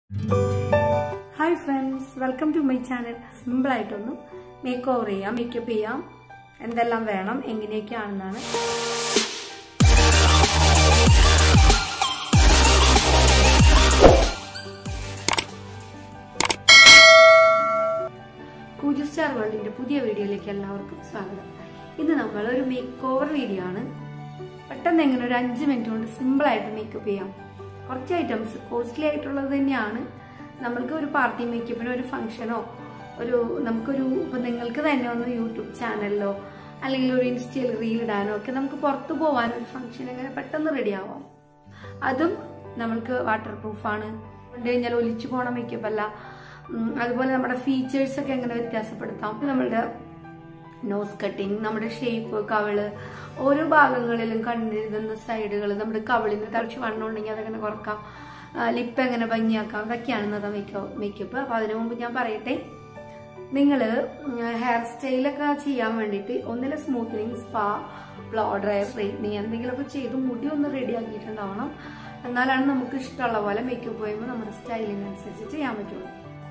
hi friends welcome to my channel സിമ്പിളായിട്ടൊന്ന് make over ചെയ്യാം makeup ചെയ്യാം എന്തെല്ലാം വേണം എങ്ങനെയൊക്കെയാണെന്നാണ് കൂജു സ്റ്റാർ വേൾഡിന്റെ പുതിയ വീഡിയോയിലേക്ക് എല്ലാവർക്കും സ്വാഗതം ഇന്ന് നമ്മൾ ഒരു മേക്ക് ഓവർ വീഡിയോ ആണ് പെട്ടെന്ന് എങ്ങനെ ഒരു അഞ്ച് മിനിറ്റ് കൊണ്ട് സിമ്പിളായിട്ട് മേക്കപ്പ് ചെയ്യാം കുറച്ച് ഐറ്റംസ് കോസ്റ്റ്ലി ആയിട്ടുള്ളത് തന്നെയാണ് നമ്മൾക്ക് ഒരു പാർട്ടി മേക്കപ്പിനോ ഒരു ഫംഗ്ഷനോ ഒരു നമുക്കൊരു ഇപ്പം നിങ്ങൾക്ക് തന്നെ ഒന്ന് യൂട്യൂബ് ചാനലിലോ അല്ലെങ്കിൽ ഒരു ഇൻസ്റ്റയിൽ റീൽ ഇടാനോ ഒക്കെ നമുക്ക് പുറത്ത് പോകാൻ ഒരു ഫംഗ്ഷൻ അങ്ങനെ പെട്ടെന്ന് റെഡി ആവാം അതും നമ്മൾക്ക് വാട്ടർ പ്രൂഫാണ് കൊണ്ട് കഴിഞ്ഞാൽ ഒലിച്ചു പോണ മേക്കപ്പ് അല്ല ഉം, അതുപോലെ നമ്മുടെ ഫീച്ചേഴ്സ് ഒക്കെ എങ്ങനെ വ്യത്യാസപ്പെടുത്താം നമ്മളുടെ നോസ് കട്ടിങ് നമ്മുടെ ഷേപ്പ് കവിള് ഓരോ ഭാഗങ്ങളിലും കണ്ണെഴുതുന്ന സൈഡുകൾ നമ്മുടെ കവിളിന് തളിച്ച് വണ്ണം ഉണ്ടെങ്കിൽ അതങ്ങനെ കുറക്കാം ലിപ്പ് എങ്ങനെ ഭംഗിയാക്കാം അതൊക്കെയാണ് ഇന്നത്തെ മേക്കപ്പ് മേക്കപ്പ് അപ്പോൾ അതിനു മുമ്പ് ഞാൻ പറയട്ടെ നിങ്ങൾ ഹെയർ സ്റ്റൈലൊക്കെ ചെയ്യാൻ വേണ്ടിയിട്ട് ഒന്നിലെ smoothening spa blow dry straightening എന്തെങ്കിലുമൊക്കെ ചെയ്ത് മുടി ഒന്ന് റെഡി ആക്കിയിട്ടുണ്ടാവണം എന്നാലാണ് നമുക്ക് ഇഷ്ടമുള്ള പോലെ മേക്കപ്പ് ചെയ്യുമ്പോൾ നമ്മുടെ സ്റ്റൈലിനനുസരിച്ച് ചെയ്യാൻ പറ്റുള്ളൂ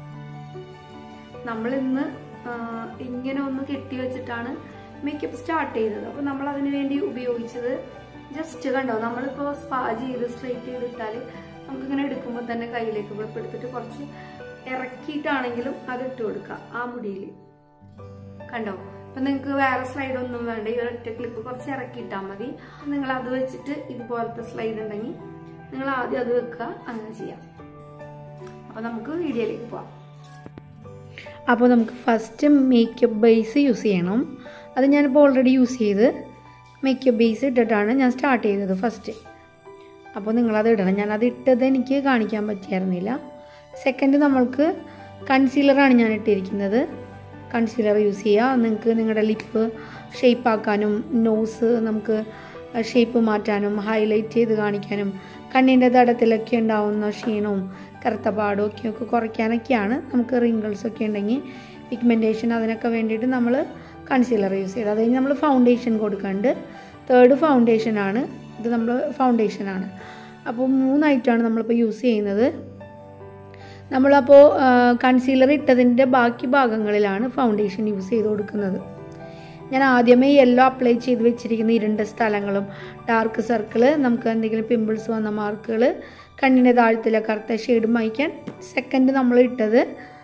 നമ്മൾ ഇന്ന് ഇങ്ങനെ ഒന്ന് കെട്ടി വെച്ചിട്ടാണ് മേക്കപ്പ് സ്റ്റാർട്ട് ചെയ്തത് അപ്പോൾ നമ്മൾ അതിന് വേണ്ടി ഉപയോഗിച്ചത് ജസ്റ്റ് കണ്ടോ നമ്മളിപ്പോൾ സ്പാ ചെയ്ത് സ്ട്രെയിറ്റ് ചെയ്തിട്ടാൽ നമുക്കിങ്ങനെ എടുക്കുമ്പോൾ തന്നെ കയ്യിലേക്ക് whip എടുത്തിട്ട് കുറച്ച് ഇറക്കിയിട്ടാണെങ്കിലും അത് ഇട്ട് കൊടുക്കാം ആ മുടിയിൽ കണ്ടോ അപ്പൊ നിങ്ങൾക്ക് വേറെ സ്ലൈഡ് ഒന്നും വേണ്ട ഈ ഒരൊറ്റ ക്ലിപ്പ് കുറച്ച് ഇറക്കിയിട്ടാൽ മതി നിങ്ങൾ അത് വെച്ചിട്ട് ഇതുപോലത്തെ സ്ലൈഡ് ഉണ്ടെങ്കിൽ നിങ്ങൾ ആദ്യം അത് വെക്കുക അങ്ങനെ ചെയ്യാം അപ്പൊ നമുക്ക് വീഡിയോയിലേക്ക് പോവാം അപ്പോൾ നമുക്ക് ഫസ്റ്റ് മേക്കപ്പ് ബേസ് യൂസ് ചെയ്യണം അത് ഞാനിപ്പോൾ ഓൾറെഡി യൂസ് ചെയ്ത് മേക്കപ്പ് ബേസ് ഇട്ടിട്ടാണ് ഞാൻ സ്റ്റാർട്ട് ചെയ്തത് ഫസ്റ്റ് അപ്പോൾ നിങ്ങളത് ഇടണം ഞാനത് ഇട്ടത് എനിക്ക് കാണിക്കാൻ പറ്റിയായിരുന്നില്ല സെക്കൻഡ് നമ്മൾക്ക് കൺസീലറാണ് ഞാൻ ഇട്ടിരിക്കുന്നത് കൺസീലർ യൂസ് ചെയ്യുക നിങ്ങൾക്ക് നിങ്ങളുടെ ലിപ്പ് ഷേപ്പ് ആക്കാനും നോസ് നമുക്ക് ഷേപ്പ് മാറ്റാനും ഹൈലൈറ്റ് ചെയ്ത് കാണിക്കാനും കണ്ണിൻ്റെ തടത്തിലൊക്കെ ഉണ്ടാവുന്ന ക്ഷീണവും കറുത്ത പാടും ഒക്കെ ഒക്കെ കുറയ്ക്കാനൊക്കെയാണ് നമുക്ക് റിങ്കിൾസ് ഒക്കെ ഉണ്ടെങ്കിൽ പിഗ്മെൻറ്റേഷൻ അതിനൊക്കെ വേണ്ടിയിട്ട് നമ്മൾ കൺസീലർ യൂസ് ചെയ്ത് അത് കഴിഞ്ഞ് നമ്മൾ ഫൗണ്ടേഷൻ കൊടുക്കാണ്ട് തേർഡ് ഫൗണ്ടേഷനാണ് ഇത് നമ്മൾ ഫൗണ്ടേഷനാണ് അപ്പോൾ മൂന്നായിട്ടാണ് നമ്മളിപ്പോൾ യൂസ് ചെയ്യുന്നത് നമ്മളപ്പോൾ കൺസീലർ ഇട്ടതിൻ്റെ ബാക്കി ഭാഗങ്ങളിലാണ് ഫൗണ്ടേഷൻ യൂസ് ചെയ്ത് കൊടുക്കുന്നത് ഞാൻ ആദ്യമേ യെല്ലോ അപ്ലൈ ചെയ്ത് വെച്ചിരിക്കുന്ന ഇരുണ്ട സ്ഥലങ്ങളും ഡാർക്ക് സർക്കിൾ നമുക്ക് എന്തെങ്കിലും പിമ്പിൾസ് വന്ന മാർക്കുകൾ കണ്ണിൻ്റെ താഴത്തിലെ കറുത്ത ഷെയ്ഡ് മായ്ക്കാൻ സെക്കൻഡ് നമ്മൾ ഇട്ടത്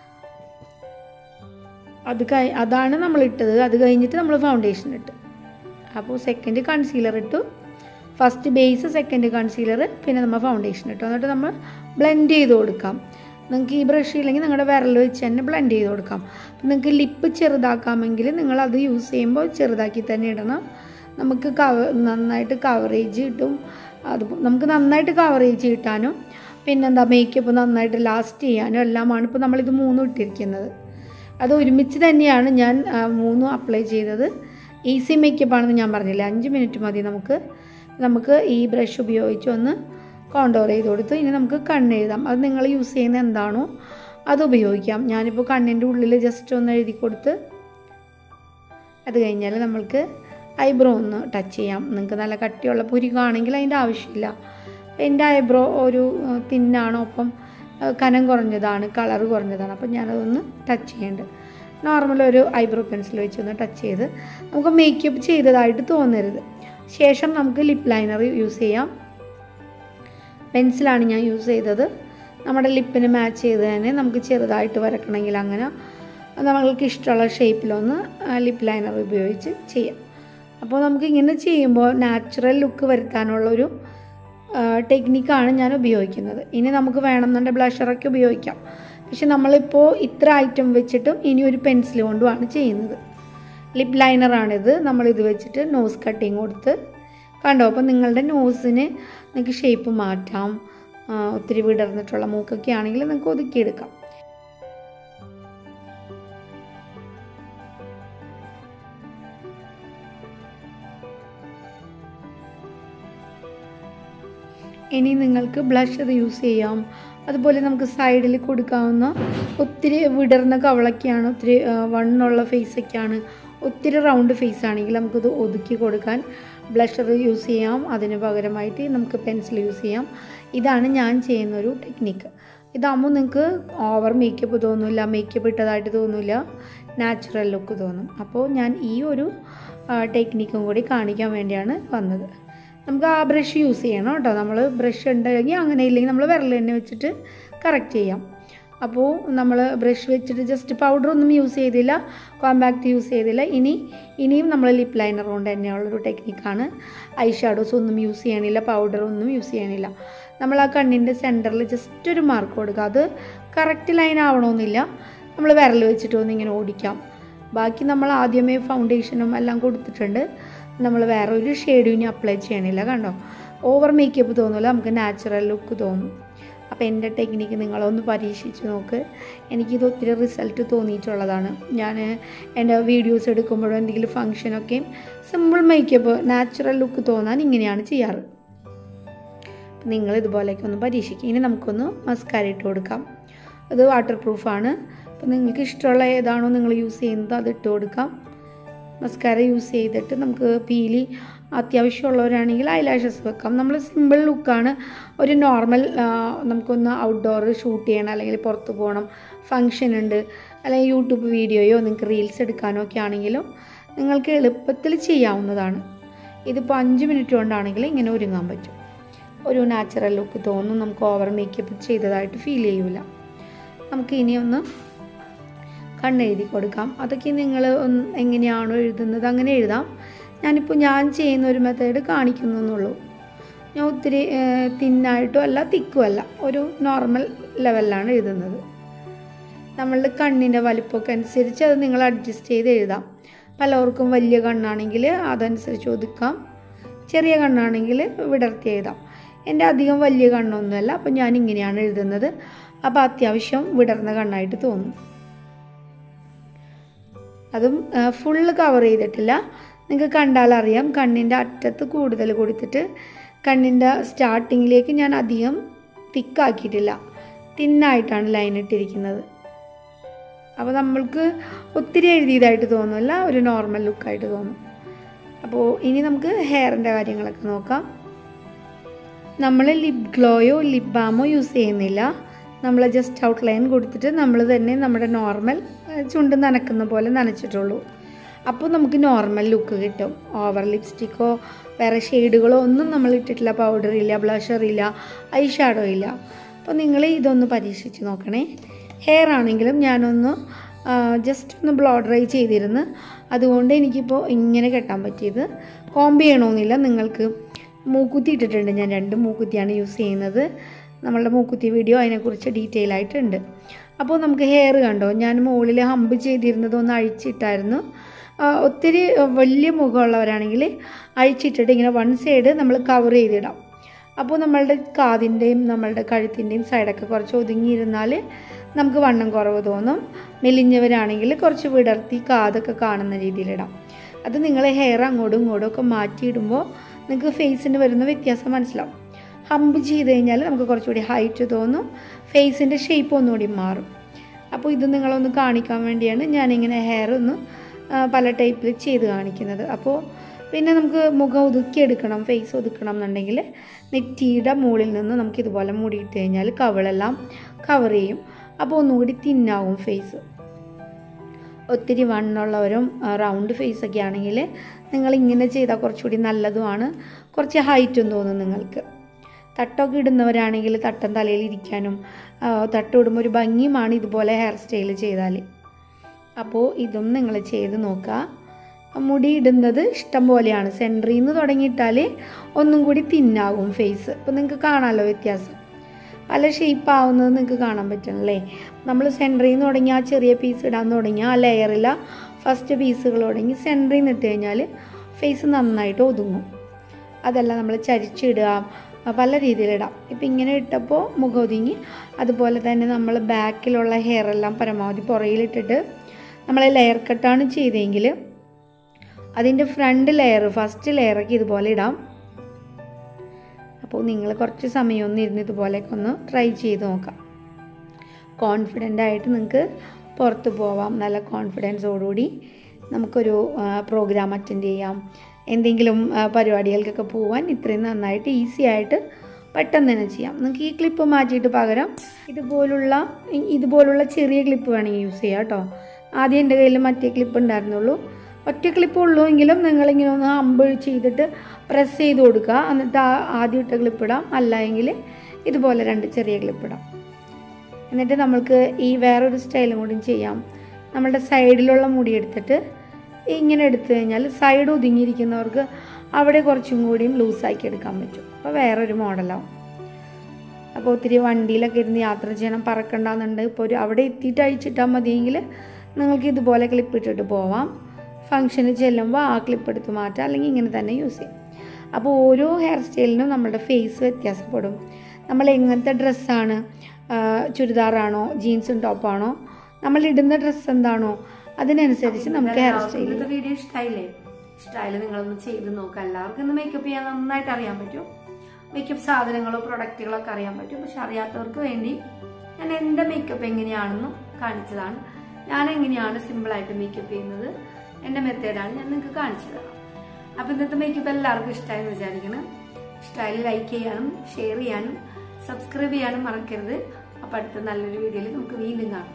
അത് കഴി അതാണ് നമ്മൾ ഇട്ടത് അത് കഴിഞ്ഞിട്ട് നമ്മൾ ഫൗണ്ടേഷൻ ഇട്ട് അപ്പോൾ സെക്കൻഡ് കൺസീലർ ഇട്ടു ഫസ്റ്റ് ബേസ് സെക്കൻഡ് കൺസീലർ പിന്നെ നമ്മൾ ഫൗണ്ടേഷൻ ഇട്ടു എന്നിട്ട് നമ്മൾ ബ്ലെൻഡ് ചെയ്ത് കൊടുക്കാം നിങ്ങൾക്ക് ഈ ബ്രഷ് ഇല്ലെങ്കിൽ നിങ്ങളുടെ വിരൽ വെച്ച് തന്നെ ബ്ലെൻഡ് ചെയ്ത് കൊടുക്കാം അപ്പം നിങ്ങൾക്ക് ലിപ്പ് ചെറുതാക്കാമെങ്കിൽ നിങ്ങൾ അത് യൂസ് ചെയ്യുമ്പോൾ ചെറുതാക്കി തന്നെ ഇടണം നമുക്ക് കവ നന്നായിട്ട് കവറേജ് കിട്ടും അത് നമുക്ക് നന്നായിട്ട് കവറേജ് കിട്ടാനും പിന്നെന്താ മേക്കപ്പ് നന്നായിട്ട് ലാസ്റ്റ് ചെയ്യാനും എല്ലാമാണ് ഇപ്പോൾ നമ്മളിത് മൂന്നും ഇട്ടിരിക്കുന്നത് അത് ഒരുമിച്ച് തന്നെയാണ് ഞാൻ ആ, മൂന്നും അപ്ലൈ ചെയ്തത് ഈസി മേക്കപ്പ് ആണെന്ന് ഞാൻ പറഞ്ഞില്ല അഞ്ച് മിനിറ്റ് മതി നമുക്ക് നമുക്ക് ഈ ബ്രഷ് ഉപയോഗിച്ച് ഒന്ന് കോണ്ടോർ ചെയ്ത് കൊടുത്ത് ഇനി നമുക്ക് കണ്ണെഴുതാം അത് നിങ്ങൾ യൂസ് ചെയ്യുന്ന എന്താണോ അത് ഉപയോഗിക്കാം ഞാനിപ്പോൾ കണ്ണിൻ്റെ ഉള്ളിൽ ജസ്റ്റ് ഒന്ന് എഴുതി കൊടുത്ത് അത് കഴിഞ്ഞാൽ നമ്മൾക്ക് ഐബ്രോ ഒന്ന് ടച്ച് ചെയ്യാം നിങ്ങൾക്ക് നല്ല കട്ടിയുള്ള പുരികാണെങ്കിൽ അതിൻ്റെ ആവശ്യമില്ല എൻ്റെ ഐബ്രോ ഒരു തിന്നാണ് ഒപ്പം ഏഹ്, കനം കുറഞ്ഞതാണ് കളർ കുറഞ്ഞതാണ് അപ്പം ഞാനതൊന്ന് ടച്ച് ചെയ്യേണ്ടത് നോർമൽ ഒരു ഐബ്രോ പെൻസിൽ വെച്ചൊന്ന് ടച്ച് ചെയ്ത് നമുക്ക് മേക്കപ്പ് ചെയ്തതായിട്ട് തോന്നരുത് ശേഷം നമുക്ക് ലിപ്പ് ലൈനർ യൂസ് ചെയ്യാം പെൻസിലാണ് ഞാൻ യൂസ് ചെയ്തത് നമ്മുടെ ലിപ്പിന് മാച്ച് ചെയ്ത് തന്നെ നമുക്ക് ചെറുതായിട്ട് വരക്കണമെങ്കിൽ അങ്ങനെ നമ്മൾക്ക് ഇഷ്ടമുള്ള ഷേപ്പിലൊന്ന് ലിപ്പ് ലൈനർ ഉപയോഗിച്ച് ചെയ്യാം അപ്പോൾ നമുക്ക് ഇങ്ങനെ ചെയ്യുമ്പോൾ നാച്ചുറൽ ലുക്ക് വരുത്താനുള്ളൊരു ടെക്നിക്കാണ് ഞാൻ ഉപയോഗിക്കുന്നത് ഇനി നമുക്ക് വേണമെന്നുണ്ടെങ്കിൽ ബ്ലഷറൊക്കെ ഉപയോഗിക്കാം പക്ഷെ നമ്മളിപ്പോൾ ഇത്ര ഐറ്റം വെച്ചിട്ടും ഇനി ഒരു പെൻസിൽ കൊണ്ടുമാണ് ചെയ്യുന്നത് ലിപ്പ് ലൈനറാണിത് നമ്മളിത് വെച്ചിട്ട് നോസ് കട്ടിങ് കൊടുത്ത് കണ്ടോ അപ്പോൾ നിങ്ങളുടെ നോസിന് നിങ്ങൾക്ക് ഷേപ്പ് മാറ്റാം ആ, ഒത്തിരി വിടർന്നിട്ടുള്ള മൂക്കൊക്കെ ആണെങ്കിൽ നിങ്ങൾക്ക് ഒതുക്കിയെടുക്കാം ഇനി നിങ്ങൾക്ക് ബ്ലഷ് അത് യൂസ് ചെയ്യാം അതുപോലെ നമുക്ക് സൈഡിൽ കൊടുക്കാവുന്ന ഒത്തിരി വിടർന്ന കവളൊക്കെയാണ് ഒത്തിരി ആ, വണ്ണുള്ള ഫേസൊക്കെയാണ് ഒത്തിരി റൗണ്ട് ഫേസ് ആണെങ്കിൽ നമുക്കത് ഒതുക്കി കൊടുക്കാൻ ബ്ലഷർ യൂസ് ചെയ്യാം അതിന് പകരമായിട്ട് നമുക്ക് പെൻസിൽ യൂസ് ചെയ്യാം ഇതാണ് ഞാൻ ചെയ്യുന്നൊരു ടെക്നിക്ക് ഇതാകുമ്പോൾ നിങ്ങൾക്ക് ഓവർ മേക്കപ്പ് തോന്നില്ല മേക്കപ്പ് ഇട്ടതായിട്ട് തോന്നില്ല നാച്ചുറൽ ലുക്ക് തോന്നും അപ്പോൾ ഞാൻ ഈ ഒരു ടെക്നിക്കും കൂടി കാണിക്കാൻ വേണ്ടിയാണ് വന്നത് നമുക്ക് ആ ബ്രഷ് യൂസ് ചെയ്യണം കേട്ടോ നമ്മൾ ബ്രഷ് ഉണ്ടെങ്കിൽ അങ്ങനെ ഇല്ലെങ്കിൽ നമ്മൾ വിരൽ തന്നെ വെച്ചിട്ട് കറക്റ്റ് ചെയ്യാം അപ്പോൾ നമ്മൾ ബ്രഷ് വെച്ചിട്ട് ജസ്റ്റ് പൗഡർ ഒന്നും യൂസ് ചെയ്തില്ല കോമ്പാക്റ്റ് യൂസ് ചെയ്തില്ല ഇനി ഇനിയും നമ്മൾ ലിപ്പ് ലൈനർ കൊണ്ട് തന്നെയുള്ളൊരു ടെക്നിക്കാണ് ഐ ഷാഡോസ് ഒന്നും യൂസ് ചെയ്യണില്ല പൗഡർ ഒന്നും യൂസ് ചെയ്യണില്ല നമ്മൾ ആ കണ്ണിൻ്റെ സെൻറ്ററിൽ ജസ്റ്റ് ഒരു മാർക്ക് കൊടുക്കുക അത് കറക്റ്റ് ലൈൻ ആവണമെന്നില്ല നമ്മൾ വിരൽ വെച്ചിട്ട് ഒന്ന് ഇങ്ങനെ ഓടിക്കാം ബാക്കി നമ്മൾ ആദ്യമേ ഫൗണ്ടേഷനും എല്ലാം കൊടുത്തിട്ടുണ്ട് നമ്മൾ വേറെ ഒരു ഷെയ്ഡും ഇനി അപ്ലൈ ചെയ്യണില്ല കണ്ടോ ഓവർ മേക്കപ്പ് തോന്നില്ല നമുക്ക് നാച്ചുറൽ ലുക്ക് തോന്നും അപ്പോൾ എൻ്റെ ടെക്നിക്ക് നിങ്ങളൊന്ന് പരീക്ഷിച്ച് നോക്ക് എനിക്കിത് ഒത്തിരി റിസൾട്ട് തോന്നിയിട്ടുള്ളതാണ് ഞാൻ എൻ്റെ വീഡിയോസ് എടുക്കുമ്പോഴും എന്തെങ്കിലും ഫങ്ഷനൊക്കെയും സിമ്പിൾ മേക്കപ്പ് നാച്ചുറൽ ലുക്ക് തോന്നാൻ ഇങ്ങനെയാണ് ചെയ്യാറ് നിങ്ങൾ ഇതുപോലെയൊക്കെ ഒന്ന് പരീക്ഷിക്കും ഇനി നമുക്കൊന്ന് മസ്കാര ഇട്ട് കൊടുക്കാം അത് വാട്ടർ പ്രൂഫാണ് അപ്പോൾ നിങ്ങൾക്ക് ഇഷ്ടമുള്ള ഏതാണോ നിങ്ങൾ യൂസ് ചെയ്യുന്നത് അത് ഇട്ട് കൊടുക്കാം മസ്കാര യൂസ് ചെയ്തിട്ട് നമുക്ക് പീലി അത്യാവശ്യമുള്ളവരാണെങ്കിൽ ഐലാഷസ് വെക്കാം നമ്മൾ സിമ്പിൾ ലുക്കാണ് ഒരു നോർമൽ നമുക്കൊന്ന് ഔട്ട്ഡോർ ഷൂട്ട് ചെയ്യണം അല്ലെങ്കിൽ പുറത്ത് പോകണം ഫങ്ഷൻ ഉണ്ട് അല്ലെങ്കിൽ യൂട്യൂബ് വീഡിയോയോ നിങ്ങൾക്ക് റീൽസ് എടുക്കാനോ ഒക്കെ ആണെങ്കിലും നിങ്ങൾക്ക് എളുപ്പത്തിൽ ചെയ്യാവുന്നതാണ് ഇതിപ്പോൾ അഞ്ച് മിനിറ്റ് കൊണ്ടാണെങ്കിൽ ഇങ്ങനെ ഒരുങ്ങാൻ പറ്റും ഒരു നാച്ചുറൽ ലുക്ക് തോന്നും നമുക്ക് ഓവർ മേക്കപ്പ് ചെയ്തതായിട്ട് ഫീൽ ചെയ്യൂല നമുക്ക് ഇനി ഒന്ന് കണ്ണെഴുതി കൊടുക്കാം അതൊക്കെ നിങ്ങൾ ഒന്ന് എങ്ങനെയാണോ എഴുതുന്നത് അങ്ങനെ എഴുതാം ഞാനിപ്പോൾ ഞാൻ ചെയ്യുന്ന ഒരു മെത്തേഡ് കാണിക്കുന്നു എന്നുള്ളൂ ഞാൻ ഒത്തിരി തിന്നായിട്ടും അല്ല തിക്കും അല്ല ഒരു നോർമൽ ലെവലിലാണ് എഴുതുന്നത് നമ്മളുടെ കണ്ണിൻ്റെ വലിപ്പമൊക്കെ അനുസരിച്ച് അത് നിങ്ങൾ അഡ്ജസ്റ്റ് ചെയ്ത് എഴുതാം പലർക്കും വലിയ കണ്ണാണെങ്കിൽ അതനുസരിച്ച് ഒതുക്കാം ചെറിയ കണ്ണാണെങ്കിൽ വിടർത്തി എഴുതാം എൻ്റെ അധികം വലിയ കണ്ണൊന്നുമല്ല അപ്പോൾ ഞാൻ ഇങ്ങനെയാണ് എഴുതുന്നത് അപ്പോൾ അത്യാവശ്യം വിടർന്ന കണ്ണായിട്ട് തോന്നും അതും ഫുള്ള് കവർ ചെയ്തിട്ടില്ല നിങ്ങൾക്ക് കണ്ടാൽ അറിയാം കണ്ണിൻ്റെ അറ്റത്ത് കൂടുതൽ കൊടുത്തിട്ട് കണ്ണിൻ്റെ സ്റ്റാർട്ടിങ്ങിലേക്ക് ഞാൻ അധികം തിക്കാക്കിയിട്ടില്ല തിന്നായിട്ടാണ് ലൈൻ ഇട്ടിരിക്കുന്നത് അപ്പോൾ നമ്മൾക്ക് ഒത്തിരി എഴുതിയതായിട്ട് തോന്നുമല്ല ഒരു നോർമൽ ലുക്കായിട്ട് തോന്നും അപ്പോൾ ഇനി നമുക്ക് ഹെയറിൻ്റെ കാര്യങ്ങളൊക്കെ നോക്കാം നമ്മൾ ലിപ് ഗ്ലോയോ ലിപ് ബാമോ യൂസ് ചെയ്യുന്നില്ല നമ്മൾ ജസ്റ്റ് ഔട്ട്ലൈൻ കൊടുത്തിട്ട് നമ്മൾ തന്നെ നമ്മുടെ നോർമൽ ചുണ്ട് നനക്കുന്ന പോലെ നനച്ചിട്ടുള്ളൂ അപ്പോൾ നമുക്ക് നോർമൽ ലുക്ക് കിട്ടും ഓവർ ലിപ്സ്റ്റിക്കോ വേറെ ഷെയ്ഡുകളോ ഒന്നും നമ്മൾ ഇട്ടിട്ടില്ല പൗഡർ ഇല്ല ബ്ലഷർ ഇല്ല ഐ ഷാഡോ ഇല്ല അപ്പോൾ നിങ്ങൾ ഇതൊന്ന് പരീക്ഷിച്ച് നോക്കണേ ഹെയർ ആണെങ്കിലും ഞാനൊന്ന് ജസ്റ്റ് ഒന്ന് ബ്ലോ ഡ്രൈ ചെയ്തിരുന്നു അതുകൊണ്ട് എനിക്കിപ്പോൾ ഇങ്ങനെ കെട്ടാൻ പറ്റിയത് കോമ്പ് ചെയ്യണമെന്നില്ല നിങ്ങൾക്ക് മൂക്കുത്തി ഇട്ടിട്ടുണ്ട് ഞാൻ രണ്ട് മൂക്കുത്തിയാണ് യൂസ് ചെയ്യുന്നത് നമ്മളുടെ മൂക്കുത്തി വീഡിയോ അതിനെക്കുറിച്ച് ഡീറ്റെയിൽ ആയിട്ടുണ്ട് അപ്പോൾ നമുക്ക് ഹെയർ കണ്ടോ ഞാൻ മുകളിൽ ഹമ്പ് ചെയ്തിരുന്നത് ഒന്ന് അഴിച്ചിട്ടായിരുന്നു ഒത്തിരി വലിയ മുഖമുള്ളവരാണെങ്കിൽ അഴിച്ചിട്ടിട്ട് ഇങ്ങനെ വൺ സൈഡ് നമ്മൾ കവർ ചെയ്തിടാം അപ്പോൾ നമ്മളുടെ കാതിൻ്റെയും നമ്മളുടെ കഴുത്തിൻ്റെയും സൈഡൊക്കെ കുറച്ച് ഒതുങ്ങിയിരുന്നാൽ നമുക്ക് വണ്ണം കുറവ് തോന്നും മെലിഞ്ഞവരാണെങ്കിൽ കുറച്ച് വിടർത്തി കാതൊക്കെ കാണുന്ന രീതിയിലിടാം അത് നിങ്ങൾ ഹെയർ അങ്ങോട്ടും ഇങ്ങോട്ടും ഒക്കെ മാറ്റിയിടുമ്പോൾ നിങ്ങൾക്ക് ഫേസിന് വരുന്ന വ്യത്യാസം മനസ്സിലാവും ഹമ്പ് ചെയ്ത് കഴിഞ്ഞാൽ നമുക്ക് കുറച്ചുകൂടി ഹൈറ്റ് തോന്നും ഫേസിൻ്റെ ഷേപ്പ് ഒന്നുകൂടി മാറും അപ്പോൾ ഇത് നിങ്ങളൊന്ന് കാണിക്കാൻ വേണ്ടിയാണ് ഞാനിങ്ങനെ ഹെയർ ഒന്ന് പല ടൈപ്പിൽ ചെയ്ത് കാണിക്കുന്നത് അപ്പോൾ പിന്നെ നമുക്ക് മുഖം ഒതുക്കിയെടുക്കണം ഫേസ് ഒതുക്കണം എന്നുണ്ടെങ്കിൽ നെറ്റിയുടെ മുകളിൽ നിന്ന് നമുക്ക് ഇതുപോലെ മൂടിയിട്ട് കഴിഞ്ഞാൽ കവളെല്ലാം കവർ ചെയ്യും അപ്പോൾ ഒന്നുകൂടി തിന്നാവും ഫേസ് ഒത്തിരി വണ്ണുള്ളവരും റൗണ്ട് ഫേസൊക്കെ ആണെങ്കിൽ നിങ്ങൾ ഇങ്ങനെ ചെയ്താൽ കുറച്ചുകൂടി നല്ലതുമാണ് കുറച്ച് ഹൈറ്റും തോന്നും നിങ്ങൾക്ക് തട്ടൊക്കെ ഇടുന്നവരാണെങ്കിൽ തട്ടം തലയിൽ ഇരിക്കാനും തട്ട് ഇടുമ്പോൾ ഒരു ഭംഗിയുമാണ് ഇതുപോലെ ഹെയർ സ്റ്റൈൽ ചെയ്താൽ അപ്പോൾ ഇതും നിങ്ങൾ ചെയ്ത് നോക്കുക മുടി ഇടുന്നത് ഇഷ്ടം പോലെയാണ് സെൻറ്ററിൽ നിന്ന് തുടങ്ങിയിട്ടാൽ ഒന്നും കൂടി തിന്നാകും ഫേസ് അപ്പോൾ നിങ്ങൾക്ക് കാണാമല്ലോ വ്യത്യാസം പല ഷേപ്പ് ആവുന്നത് നിങ്ങൾക്ക് കാണാൻ പറ്റണല്ലേ നമ്മൾ സെൻറ്ററിൽ നിന്ന് തുടങ്ങി ആ ചെറിയ പീസ് ഇടാൻ തുടങ്ങി ആ ലെയറില്ല ഫസ്റ്റ് പീസുകൾ തുടങ്ങി സെൻറ്ററിൽ നിന്ന് ഇട്ട് കഴിഞ്ഞാൽ ഫേസ് നന്നായിട്ട് ഒതുങ്ങും അതല്ല നമ്മൾ ചരിച്ചിടുക പല രീതിയിലിടാം ഇപ്പം ഇങ്ങനെ ഇട്ടപ്പോൾ മുഖം ഒതുങ്ങി അതുപോലെ തന്നെ നമ്മൾ ബാക്കിലുള്ള ഹെയർ എല്ലാം പരമാവധി പുറയിലിട്ടിട്ട് നമ്മൾ ലെയർ കട്ടാണ് ചെയ്തെങ്കിൽ അതിൻ്റെ ഫ്രണ്ട് ലെയർ ഫസ്റ്റ് ലെയറൊക്കെ ഇതുപോലെ ഇടാം അപ്പോൾ നിങ്ങൾ കുറച്ച് സമയം ഒന്ന് ഇരുന്ന് ഇതുപോലെയൊക്കെ ഒന്ന് ട്രൈ ചെയ്ത് നോക്കാം കോൺഫിഡൻ്റ് ആയിട്ട് നിങ്ങൾക്ക് പുറത്ത് പോവാം നല്ല കോൺഫിഡൻസോടുകൂടി നമുക്കൊരു പ്രോഗ്രാം അറ്റൻഡ് ചെയ്യാം എന്തെങ്കിലും പരിപാടികൾക്കൊക്കെ പോവാൻ ഇത്രയും നന്നായിട്ട് ഈസി ആയിട്ട് പെട്ടെന്ന് തന്നെ ചെയ്യാം നിങ്ങൾക്ക് ഈ ക്ലിപ്പ് മാറ്റിയിട്ട് പകരം ഇതുപോലുള്ള ഇതുപോലുള്ള ചെറിയ ക്ലിപ്പ് വേണമെങ്കിൽ യൂസ് ചെയ്യാം കേട്ടോ ആദ്യം എൻ്റെ കയ്യിൽ മറ്റേ ക്ലിപ്പ് ഉണ്ടായിരുന്നുള്ളൂ ഒറ്റ ക്ലിപ്പ് ഉള്ളൂ എങ്കിലും നിങ്ങളിങ്ങനെ ഒന്ന് അമ്പ് ചെയ്തിട്ട് പ്രസ് ചെയ്ത് കൊടുക്കുക എന്നിട്ട് ആ ആദ്യം ഇട്ട ക്ലിപ്പ് ഇടാം അല്ല എങ്കിൽ ഇതുപോലെ രണ്ട് ചെറിയ ക്ലിപ്പ് ഇടാം എന്നിട്ട് നമ്മൾക്ക് ഈ വേറൊരു സ്റ്റൈലും കൂടി ചെയ്യാം നമ്മളുടെ സൈഡിലുള്ള മുടി എടുത്തിട്ട് ഇങ്ങനെ എടുത്തു കഴിഞ്ഞാൽ സൈഡ് ഒതുങ്ങിയിരിക്കുന്നവർക്ക് അവിടെ കുറച്ചും കൂടിയും ലൂസാക്കി എടുക്കാൻ പറ്റും അപ്പോൾ വേറൊരു മോഡലാവും അപ്പോൾ ഒത്തിരി വണ്ടിയിലൊക്കെ ഇരുന്ന് യാത്ര ചെയ്യണം പറക്കണ്ടെന്നുണ്ട് ഇപ്പോൾ ഒരു അവിടെ എത്തിയിട്ട് അഴിച്ചിട്ടാൽ മതിയെങ്കിൽ നിങ്ങൾക്ക് ഇതുപോലെ ക്ലിപ്പ് ഇട്ടിട്ട് പോവാം ഫംഗ്ഷന് ചെല്ലുമ്പോൾ ആ ക്ലിപ്പ് എടുത്ത് മാറ്റാം അല്ലെങ്കിൽ ഇങ്ങനെ തന്നെ യൂസ് ചെയ്യാം അപ്പോൾ ഓരോ ഹെയർ സ്റ്റൈലിനും നമ്മുടെ ഫേസ് വ്യത്യാസപ്പെടും നമ്മൾ എങ്ങനത്തെ ഡ്രസ്സാണ് ചുരിദാറാണോ ജീൻസും ടോപ്പാണോ നമ്മൾ ഇടുന്ന ഡ്രസ്സ് എന്താണോ അതിനനുസരിച്ച് നമുക്ക് ഹെയർ സ്റ്റൈൽ ഇന്നത്തെ വീഡിയോ ഇഷ്ടമായില്ലേ ഇഷ്ടമായാലും നിങ്ങളൊന്ന് ചെയ്ത് നോക്കാം എല്ലാവർക്കും ഇന്ന് മേക്കപ്പ് ചെയ്യാൻ നന്നായിട്ട് അറിയാൻ പറ്റും മേക്കപ്പ് സാധനങ്ങളോ പ്രൊഡക്റ്റുകളോ ഒക്കെ അറിയാൻ പറ്റും പക്ഷെ അറിയാത്തവർക്ക് വേണ്ടി ഞാൻ എൻ്റെ മേക്കപ്പ് എങ്ങനെയാണെന്നും കാണിച്ചതാണ് ഞാൻ എങ്ങനെയാണ് സിമ്പിളായിട്ട് മേക്കപ്പ് ചെയ്യുന്നത് എൻ്റെ മെത്തേഡാണ് ഞാൻ നിങ്ങൾക്ക് കാണിച്ചു തരാം അപ്പം ഇന്നത്തെ മേക്കപ്പ് എല്ലാവർക്കും ഇഷ്ടമായെന്ന് വിചാരിക്കണം ഇഷ്ടമായാലും ലൈക്ക് ചെയ്യാനും ഷെയർ ചെയ്യാനും സബ്സ്ക്രൈബ് ചെയ്യാനും മറക്കരുത് അപ്പം അടുത്ത നല്ലൊരു വീഡിയോയിൽ നമുക്ക് വീണ്ടും കാണാം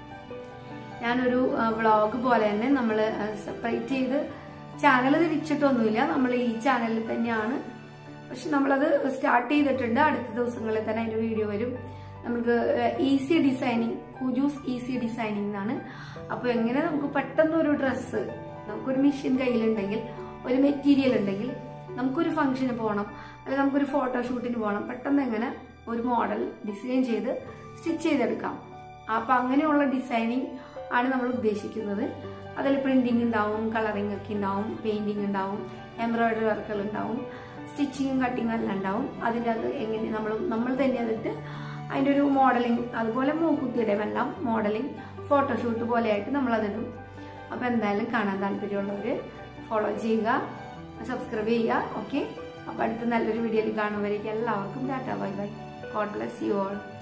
ഞാനൊരു വ്ളോഗ് പോലെ തന്നെ നമ്മൾ സെപ്പറേറ്റ് ചെയ്ത് ചാനൽ തിരിച്ചിട്ടൊന്നുമില്ല നമ്മൾ ഈ ചാനലിൽ തന്നെയാണ് പക്ഷെ നമ്മളത് സ്റ്റാർട്ട് ചെയ്തിട്ടുണ്ട് അടുത്ത ദിവസങ്ങളിൽ തന്നെ അതിൻ്റെ വീഡിയോ വരും നമുക്ക് ഈസി ഡിസൈനിങ് കുജൂസ് ഈസി ഡിസൈനിങ് എന്നാണ് അപ്പോൾ എങ്ങനെ നമുക്ക് പെട്ടെന്ന് ഒരു ഡ്രസ്സ് നമുക്കൊരു മെഷീൻ കയ്യിലുണ്ടെങ്കിൽ ഒരു മെറ്റീരിയൽ ഉണ്ടെങ്കിൽ നമുക്കൊരു ഫംഗ്ഷന് പോകണം അല്ലെങ്കിൽ നമുക്കൊരു ഫോട്ടോഷൂട്ടിന് പോകണം പെട്ടെന്ന് എങ്ങനെ ഒരു മോഡൽ ഡിസൈൻ ചെയ്ത് സ്റ്റിച്ച് ചെയ്തെടുക്കാം അപ്പം അങ്ങനെയുള്ള ഡിസൈനിങ് ആണ് നമ്മൾ ഉദ്ദേശിക്കുന്നത് അതിൽ പ്രിന്റിംഗ് ഉണ്ടാവും കളറിംഗ് ഒക്കെ ഉണ്ടാവും പെയിന്റിംഗ് ഉണ്ടാവും എംബ്രോയിഡറി വർക്കുകൾ ഉണ്ടാവും സ്റ്റിച്ചിങ്ങും കട്ടിങ്ങും എല്ലാം ഉണ്ടാവും അതിൻ്റെ അത് എങ്ങനെ നമ്മൾ നമ്മൾ തന്നെ അതിട്ട് അതിൻ്റെ ഒരു മോഡലിംഗ് അതുപോലെ മൂക്കുത്തിയുടെയും എല്ലാം മോഡലിംഗ് ഫോട്ടോഷൂട്ട് പോലെയായിട്ട് നമ്മളതിടും അപ്പോൾ എന്തായാലും കാണാൻ താല്പര്യമുള്ളവർ ഫോളോ ചെയ്യുക സബ്സ്ക്രൈബ് ചെയ്യുക ഓക്കെ അപ്പോൾ അടുത്ത നല്ലൊരു വീഡിയോയിൽ കാണുമ്പോഴേക്കും എല്ലാവർക്കും tata bye bye God bless you all